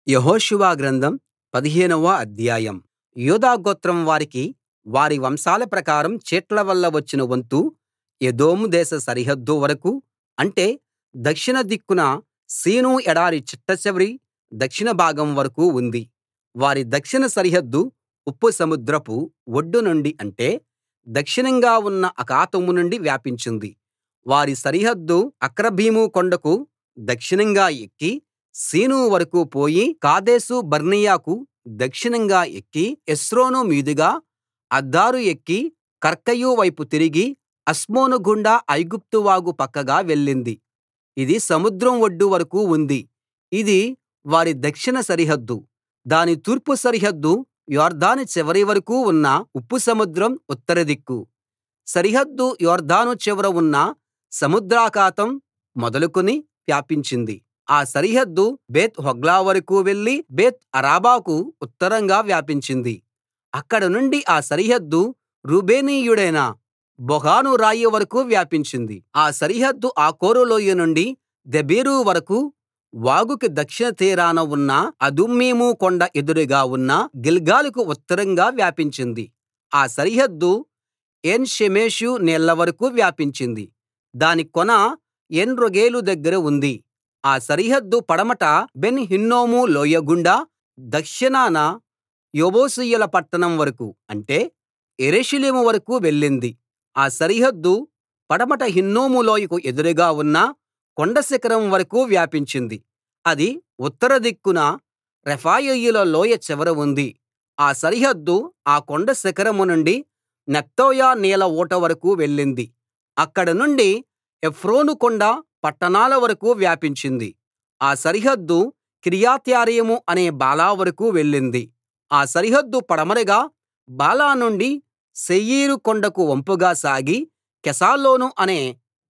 యెహోషువ గ్రంథం పదిహేనవ అధ్యాయం యూదా గోత్రం వారికి వారి వంశాల ప్రకారం చీట్ల వల్ల వచ్చిన వంతు ఎదోము దేశ సరిహద్దు వరకూ అంటే దక్షిణ దిక్కున సీను ఎడారి చిట్టచివరి దక్షిణ భాగం వరకూ ఉంది వారి దక్షిణ సరిహద్దు ఉప్పు సముద్రపు ఒడ్డు నుండి అంటే దక్షిణంగా ఉన్న అఖాతం నుండి వ్యాపించింది వారి సరిహద్దు అక్రబ్బీము కొండకు దక్షిణంగా ఎక్కి సీను వరకూ పోయి కాదేషు బర్నేయకు దక్షిణంగా ఎక్కి హెస్రోను మీదుగా అద్దారు ఎక్కి కర్కాయు వైపు తిరిగి అస్మోను గుండా ఐగుప్తు వాగు పక్కగా వెళ్ళింది ఇది సముద్రం ఒడ్డు వరకూ ఉంది ఇది వారి దక్షిణ సరిహద్దు దాని తూర్పు సరిహద్దు యొర్దాను చివరి వరకూ ఉన్న ఉప్పు సముద్రం ఉత్తర దిక్కు సరిహద్దు యొర్దాను చివర ఉన్న సముద్రాఖాతం మొదలుకుని వ్యాపించింది ఆ సరిహద్దు బేత్ హోగ్లా వరకూ వెళ్లి బేత్ అరాబాకు ఉత్తరంగా వ్యాపించింది అక్కడ నుండి ఆ సరిహద్దు రూబేనీయుడైన బోహాను రాయి వరకూ వ్యాపించింది ఆ సరిహద్దు ఆకోరు లోయ నుండి దెబీరు వరకూ వాగుకి దక్షిణ తీరాన ఉన్న అదుమ్మీము కొండ ఎదురుగా ఉన్న గిల్గాలుకు ఉత్తరంగా వ్యాపించింది ఆ సరిహద్దు ఏన్ షెమెషు నీళ్ల వరకూ వ్యాపించింది దాని కొన ఏన్రోగేలు దగ్గర ఉంది ఆ సరిహద్దు పడమట బెన్ హిన్నోము లోయ గుండా దక్షిణాన యెబూసీయుల పట్టణం వరకూ అంటే యెరూషలేము వరకూ వెళ్ళింది ఆ సరిహద్దు పడమట హిన్నోము లోయకు ఎదురుగా ఉన్న కొండ శిఖరం వరకూ వ్యాపించింది అది ఉత్తర దిక్కున రెఫాయీయుల లోయ చివర ఉంది ఆ సరిహద్దు ఆ కొండ శిఖరం నుండి నెఫ్తోయ నీళ్ల ఊట వరకూ వెళ్ళింది అక్కడ నుండి ఎఫ్రోను కొండ పట్టణాల వరకూ వ్యాపించింది ఆ సరిహద్దు కిర్యత్యారీము అనే బాలా వరకూ వెళ్ళింది ఆ సరిహద్దు పడమరగా బాలా నుండి శేయీరు కొండకు వంపుగా సాగి కెసాలోను అనే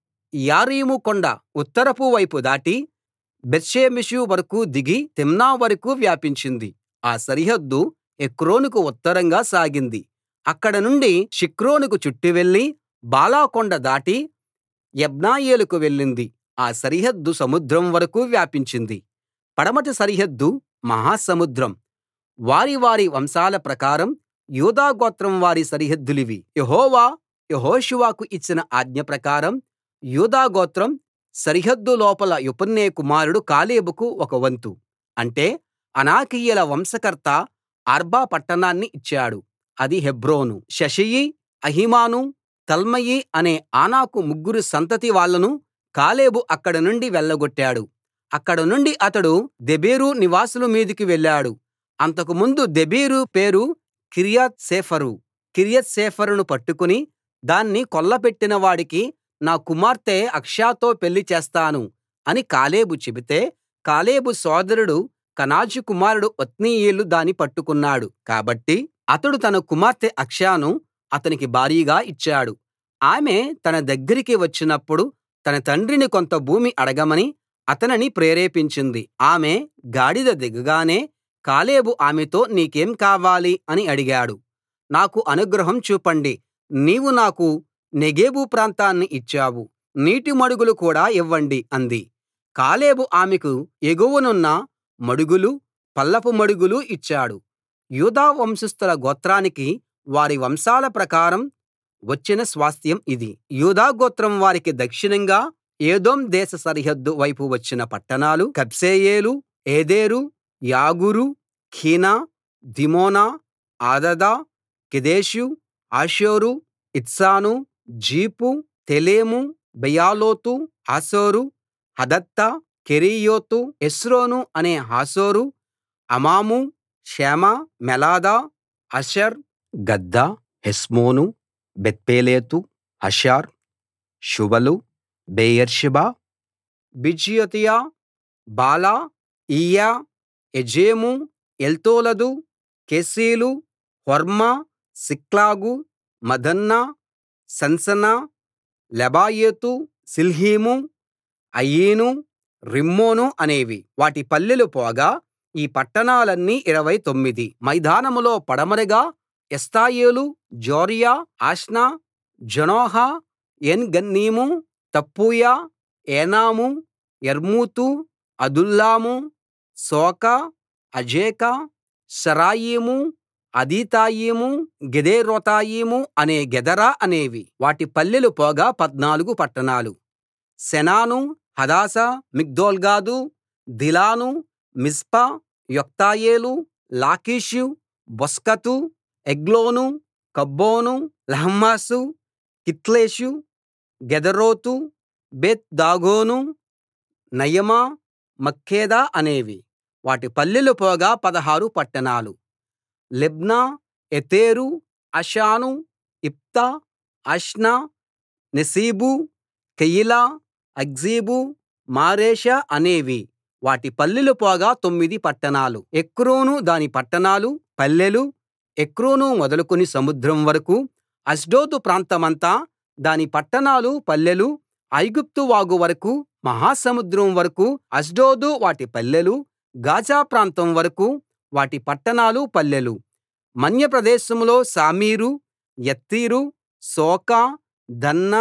యారీము కొండ ఉత్తరపు వైపు దాటి బేత్షెమెషు వరకూ దిగి తిమ్నా వరకూ వ్యాపించింది ఆ సరిహద్దు ఎక్రోనుకు ఉత్తరంగా సాగింది అక్కడ నుండి షిక్రోనుకు చుట్టి వెళ్లి బాలా కొండ దాటి యబ్నెయేలుకు వెళ్ళింది ఆ సరిహద్దు సముద్రం వరకూ వ్యాపించింది పడమటి సరిహద్దు మహాసముద్రం వారి వారి వంశాల ప్రకారం యూదా గోత్రం వారి సరిహద్దులివి యెహోవా యెహోషువకు ఇచ్చిన ఆజ్ఞ ప్రకారం యూదా గోత్రం సరిహద్దు లోపల యెఫున్నె కుమారుడు కాలేబుకు ఒక వంతు అంటే అనాకీయుల వంశకర్త అర్బా పట్టణాన్ని ఇచ్చాడు అది హెబ్రోను షెషయి అహిమాను తల్మయి అనే ఆనాకు ముగ్గురు సంతతి వాళ్ళను కాలేబు అక్కడ నుండి వెళ్ళగొట్టాడు అక్కడ నుండి అతడు దెబీరు నివాసుల మీదికి వెళ్ళాడు అంతకు ముందు దెబీరు పేరు కిర్యత్ సేఫరు కిర్యత్ సేఫరును పట్టుకుని దాన్ని కొల్లపెట్టిన వాడికి నా కుమార్తె అక్షాతో పెళ్లి చేస్తాను అని కాలేబు చెబితే కాలేబు సోదరుడు కనాజు కుమారుడు ఒత్నీయేలు దాని పట్టుకున్నాడు కాబట్టి అతడు తన కుమార్తె అక్షాను అతనికి భార్యగా ఇచ్చాడు ఆమె తన దగ్గరికి వచ్చినప్పుడు తన తండ్రిని కొంత భూమి అడగమని అతనిని ప్రేరేపించింది ఆమె గాడిద దిగగానే కాలేబు ఆమెతో నీకేం కావాలి అని అడిగాడు నాకు అనుగ్రహం చూపండి నీవు నాకు నెగెబు ప్రాంతాన్ని ఇచ్చావు నీటి మడుగులు కూడా ఇవ్వండి అంది కాలేబు ఆమెకు ఎగువనున్న మడుగులు పల్లపు మడుగులు ఇచ్చాడు యూదా వంశస్థుల గోత్రానికి వారి వంశాల ప్రకారం వచ్చిన స్వాస్థ్యం ఇది యూదా గోత్రం వారికి దక్షిణంగా ఏదోం దేశ సరిహద్దు వైపు వచ్చిన పట్టణాలు కబ్సెయేలు ఏదెరు యాగూరు కీనా దిమోనా ఆదదా కెదెషు హాసోరు ఇత్సాను జీఫు తెలెము బెయాలోతు హాసోరు హదత్తా కెరీయోతు హెస్రోను అనే హాసోరు అమాము షేమ మోలాదా హషర్ గద్దా హెష్మోను బేత్పెలెతు హషర్ షువలు బెయేర్షెబా బిజియోతియా బాలా ఈయా ఎజెము ఎల్తోలదు కెసీలు హోర్మా సిక్లగు మద్మన్నా సన్సన్నా లెబాయోతు షిల్హిము అయీను రిమ్మోను అనేవి వాటి పల్లెలు పోగా ఈ పట్టణాలన్నీ ఇరవై తొమ్మిది మైదానంలో పడమరగా ఎష్తాయోలు జోర్యా ఆష్నా జనోహ ఏన్ గన్నీము తప్పూయ ఏనాము యర్మూతు అదుల్లాము శోకో అజేకా షరాయిము అదీతాయిము గెదేరోతాయిము అనే గెదరా అనేవి వాటి పల్లెలు పోగా పద్నాలుగు పట్టణాలు సెనాను హదాషా మిగ్దోల్గాదు దిలాను మిస్పా యొక్తయేలు లాకీషు బొస్కతు ఎగ్లోను కబ్బోను లహ్మాసు కిత్లిషు గెదెరోతు బేత్ దాగోను నయమా మక్కేదా అనేవి వాటి పల్లెలు పోగా పదహారు పట్టణాలు లిబ్నా ఎతెరు ఆషాను ఇప్తా అష్నా నెసీబు కెయీలా అక్జీబు మారేషా అనేవి వాటి పల్లెలు పోగా తొమ్మిది పట్టణాలు ఎక్రోను దాని పట్టణాలు పల్లెలు ఎక్రోను మొదలుకొని సముద్రం వరకూ అష్డోదు ప్రాంతమంతా దాని పట్టణాలు పల్లెలు ఐగుప్తు వాగు వరకూ మహాసముద్రం వరకూ అష్డోదు వాటి పల్లెలు గాజా ప్రాంతం వరకూ వాటి పట్టణాలు పల్లెలు మన్య ప్రదేశంలో షామీరు యత్తీరు శోకా దన్నా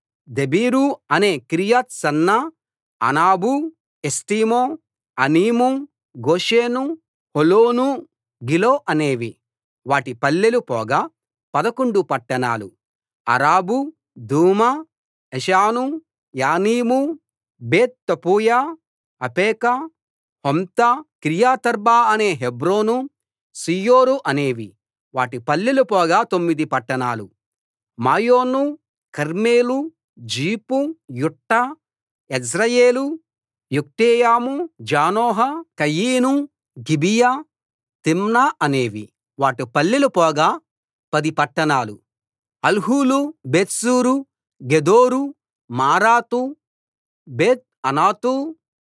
దెబీరు అనే కిర్యత్ సన్నా అనాబు ఎష్టెమో అనీము గోషెను హోలోను గిలో అనేవి వాటి పల్లెలు పోగా పదకొండు పట్టణాలు అరాబు దూమా ఎషాను యానీము బేత్ తపూయ అఫెకా హుమ్తా కిర్యతర్బా అనే హెబ్రోను సీయోరు అనేవి వాటి పల్లెలు పోగా తొమ్మిది పట్టణాలు మాయోను కర్మెలు జీఫు యుట్టా యెజ్రెయేలు యొక్దెయాము జానోహ కయీను గిబియా తిమ్నా అనేవి వాటి పల్లెలు పోగా పది పట్టణాలు అల్హూలు బేత్సూరు గెదోరు మారాతు బేత్ అనాతు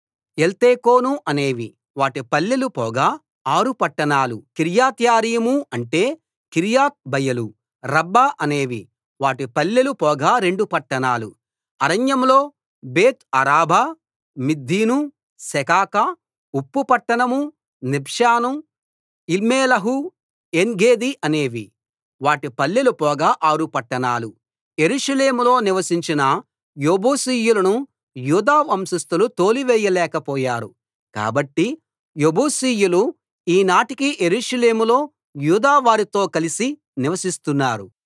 ఎల్తేకోను అనేవి వాటి పల్లెలు పోగా ఆరు పట్టణాలు కిర్యత్యారీము అంటే కిర్యత్ బయలు రబ్బా అనేవి వాటి పల్లెలు పోగా రెండు పట్టణాలు అరణ్యంలో బేత్ అరాబా మిద్దీను సెకాకా ఉప్పు పట్టణం నిబ్షాను ఇల్మెలహు ఏన్గెదీ అనేవి వాటి పల్లెలు పోగా ఆరు పట్టణాలు యెరూషలేములో నివసించిన యెబూసీయులను యూదా వంశస్థులు తోలివేయలేకపోయారు కాబట్టి యెబూసీయులు ఈ నాటికి యెరూషలేములో యూదా వారితో కలిసి నివసిస్తున్నారు